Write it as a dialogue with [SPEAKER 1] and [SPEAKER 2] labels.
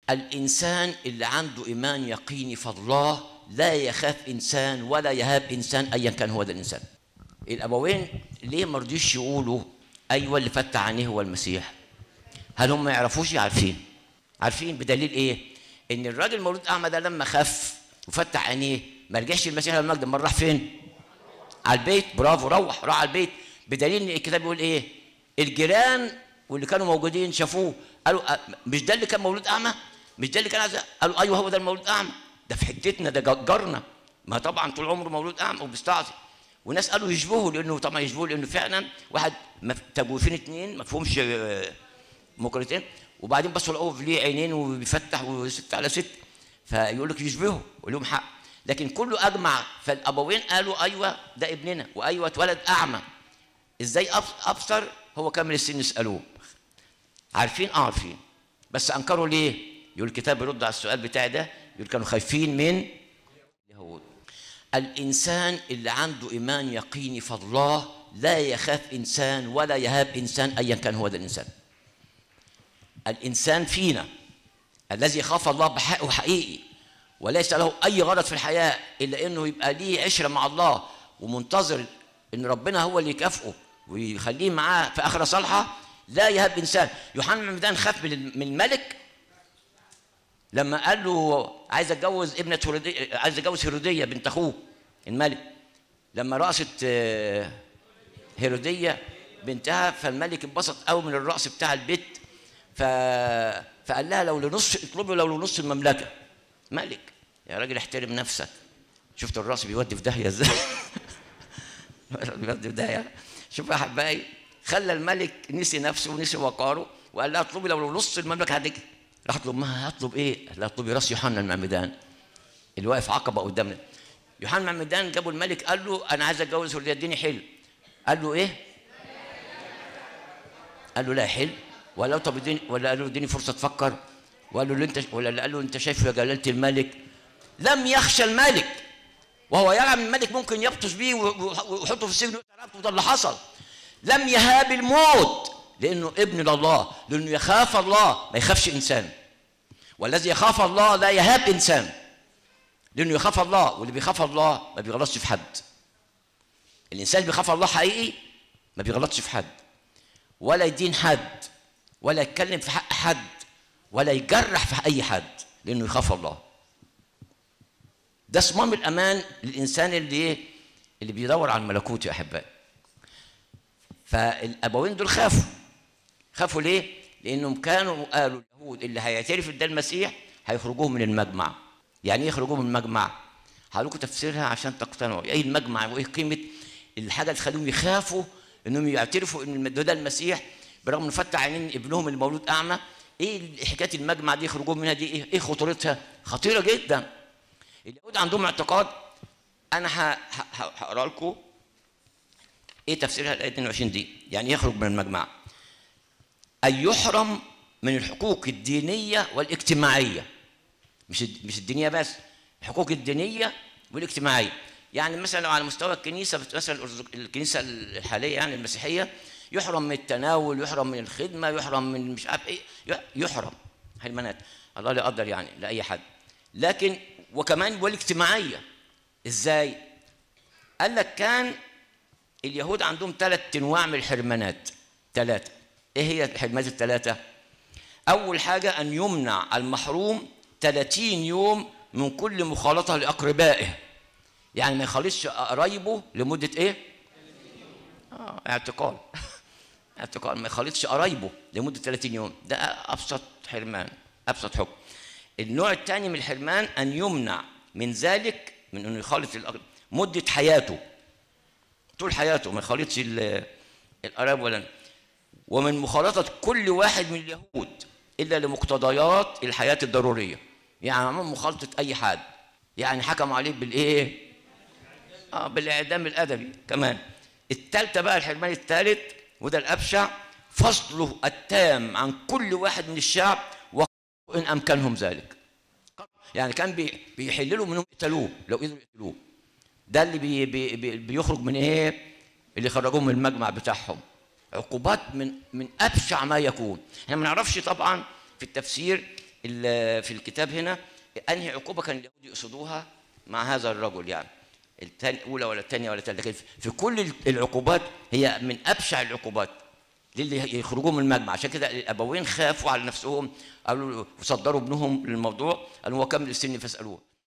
[SPEAKER 1] الإنسان اللي عنده إيمان يقيني فالله لا يخاف إنسان ولا يهاب إنسان أيا كان هو ده الإنسان الأبوين ليه ما رضيوش يقولوا أيوة اللي فتح عينيه هو المسيح هل هم ما يعرفوش عارفين عارفين بدليل إيه إن الراجل المولود أعمى ده لما خف وفتح عينيه ما رجعش المسيح له المجد امال راح فين على البيت برافو روح راح على البيت بدليل ان الكتاب بيقول ايه الجيران واللي كانوا موجودين شافوه قالوا أه، مش ده اللي كان مولود اعمى مش ده اللي كان عايز قالوا ايوه هو ده المولود اعمى ده في حتتنا ده جارنا ما طبعا طول عمره مولود اعمى وبيستعصي وناس قالوا يشبهه لانه طبعا يشبهه لانه فعلا واحد مف- تجويفين اتنين ما فيهمش آه، مقرتين وبعدين بصوا لقوه ليه عينين وبيفتح وست على ست فيقول لك يشبهه ولهم حق لكن كله اجمع فالابوين قالوا ايوه ده ابننا وايوه اتولد اعمى ازاي أب- ابصر هو كامل السن يسالوه عارفين اه عارفين بس انكروا ليه يقول الكتاب يرد على السؤال بتاعي ده يقول كانوا خايفين من اليهود الانسان اللي عنده ايمان يقيني فالله لا يخاف انسان ولا يهاب انسان ايا كان هو ده الانسان الانسان فينا الذي يخاف الله بحقه حقيقي وليس له اي غرض في الحياه الا انه يبقى ليه عشره مع الله ومنتظر ان ربنا هو اللي يكافئه ويخليه معاه في اخره صالحه لا يهاب انسان يوحنا المعمدان خاف من من الملك لما قال له عايز اتجوز ابنه هيروديه عايز اتجوز هيروديه بنت اخوه الملك لما رقصت آه، هيروديه بنتها فالملك انبسط قوي من الرقص بتاع البيت ف... فقال لها لو لنص اطلبي لو لنص المملكه ملك يا راجل احترم نفسك شفت الرقص بيودي في داهيه ازاي بيودي في داهيه شوف يا حبايبي خلى الملك نسي نفسه ونسي وقاره وقال لها اطلبي لو نص المملكه هتيجي راح اطلب معاها هطلب ايه؟ قال لها اطلبي راس يوحنا المعمدان اللي واقف عقبه قدامنا يوحنا المعمدان جابوا الملك قال له انا عايز اتجوز هوليا اديني حلم قال له ايه؟ قال له لا حلم ولا طب اديني ولا قال له اديني فرصه تفكر وقال له اللي انت ولا قال له انت شايفه يا جلاله الملك لم يخشى الملك وهو يعلم الملك ممكن يبطش بيه ويحطه في السجن ويقتل وده اللي حصل لم يهاب الموت لانه ابن لله لانه يخاف الله ما يخافش انسان والذي يخاف الله لا يهاب انسان لانه يخاف الله واللي بيخاف الله ما بيغلطش في حد الانسان اللي بيخاف الله حقيقي ما بيغلطش في حد ولا يدين حد ولا يتكلم في حق حد ولا يجرح في اي حد لانه يخاف الله ده صمام الامان للانسان اللي ايه اللي بيدور على الملكوت يا احبائي فالابوين دول خافوا خافوا ليه لانهم كانوا قالوا اليهود اللي هيعترف ده المسيح هيخرجوه من المجمع يعني ايه يخرجوه من المجمع هقول لكم تفسيرها عشان تقتنعوا ايه المجمع وايه قيمه الحاجه اللي تخليهم يخافوا انهم يعترفوا ان ده المسيح برغم انه فتح عينين ابنهم المولود اعمى ايه حكايه المجمع دي يخرجوا منها دي ايه ايه خطورتها خطيره جدا اليهود عندهم اعتقاد انا ه- ه- ه- هقرا لكم ايه تفسيرها الايه 22 دي يعني يخرج من المجمع ان يحرم من الحقوق الدينيه والاجتماعيه مش الد- مش الدينيه بس الحقوق الدينيه والاجتماعيه يعني مثلا لو على مستوى الكنيسه مثلا الأرثوذك- الكنيسه الحاليه يعني المسيحيه يحرم من التناول يحرم من الخدمه يحرم من مش عارف ايه يح- يحرم حرمانات الله لا يقدر يعني لاي حد لكن وكمان والاجتماعيه ازاي قال لك كان اليهود عندهم ثلاث انواع من الحرمانات ثلاثه ايه هي الحرمانات الثلاثه اول حاجه ان يمنع المحروم 30 يوم من كل مخالطه لاقربائه يعني ما يخالطش قرايبه لمده ايه اه اعتقال اعتقال ما يخالطش قرايبه لمده 30 يوم ده ابسط حرمان ابسط حكم النوع الثاني من الحرمان ان يمنع من ذلك من انه يخالط الأقرب مده حياته طول حياته ما يخالطش ال- القراب ولا ومن مخالطه كل واحد من اليهود الا لمقتضيات الحياه الضروريه يعني عموما مخالطه اي حد يعني حكموا عليه بالايه اه بالاعدام الادبي كمان الثالثه بقى الحرمان الثالث وده الابشع فصله التام عن كل واحد من الشعب وان امكنهم ذلك يعني كان بي- بيحللوا منهم يقتلوه لو قدروا يقتلوه ده اللي بي بي بي بيخرج من ايه اللي خرجوه من المجمع بتاعهم عقوبات من من ابشع ما يكون احنا ما نعرفش طبعا في التفسير ال- في الكتاب هنا انهي عقوبه كان اليهود يقصدوها مع هذا الرجل يعني الثاني الاولى ولا الثانيه ولا الثالثه لكن في كل العقوبات هي من ابشع العقوبات للي يخرجوه من المجمع عشان كده الابوين خافوا على نفسهم قالوا وصدروا ابنهم للموضوع قالوا هو كم السن فاسالوه